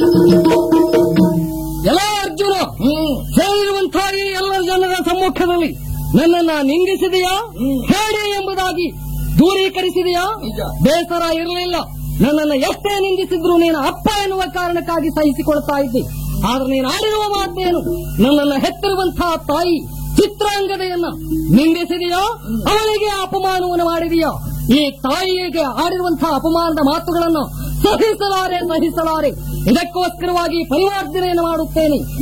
ಎಲ್ಲ ಅರ್ಜುನ ಸೇರಿರುವಂತಹ ಈ ಎಲ್ಲ ಜನರ ಸಮ್ಮುಖದಲ್ಲಿ ನನ್ನನ್ನ ನಿಂದಿಸಿದೆಯಾ ಹೇಳಿ ಎಂಬುದಾಗಿ ದೂರೀಕರಿಸಿದೆಯಾ ನಿಜ. ಬೇಸರ ಇರಲಿಲ್ಲ ನನ್ನನ್ನು ಎಷ್ಟೇ ನಿಂದಿಸಿದ್ರು ನೀನು ಅಪ್ಪ ಎನ್ನುವ ಕಾರಣಕ್ಕಾಗಿ ಸಹಿಸಿಕೊಳ್ತಾ ಇದ್ದೆ ಆದ್ರೆ ನೀನು ಆಡಿರುವ ಮಾತೇನು ನನ್ನನ್ನು ಹೆತ್ತಿರುವಂತಹ ತಾಯಿ ಚಿತ್ರಾಂಗದೆಯನ್ನ ನಿಂದಿಸಿದೆಯಾ ಅವಳಿಗೆ ಅಪಮಾನವನ್ನು ಮಾಡಿದೆಯಾ ಈ ತಾಯಿಗೆ ಆಡಿರುವಂತಹ ಅಪಮಾನದ ಮಾತುಗಳನ್ನು ಸಹಿಸಲಾರೆ ಸಹಿಸಲಾರೆ ಇದಕ್ಕೋಸ್ಕರವಾಗಿ ಪರಿವರ್ತನೆಯನ್ನು ಮಾಡುತ್ತೇನೆ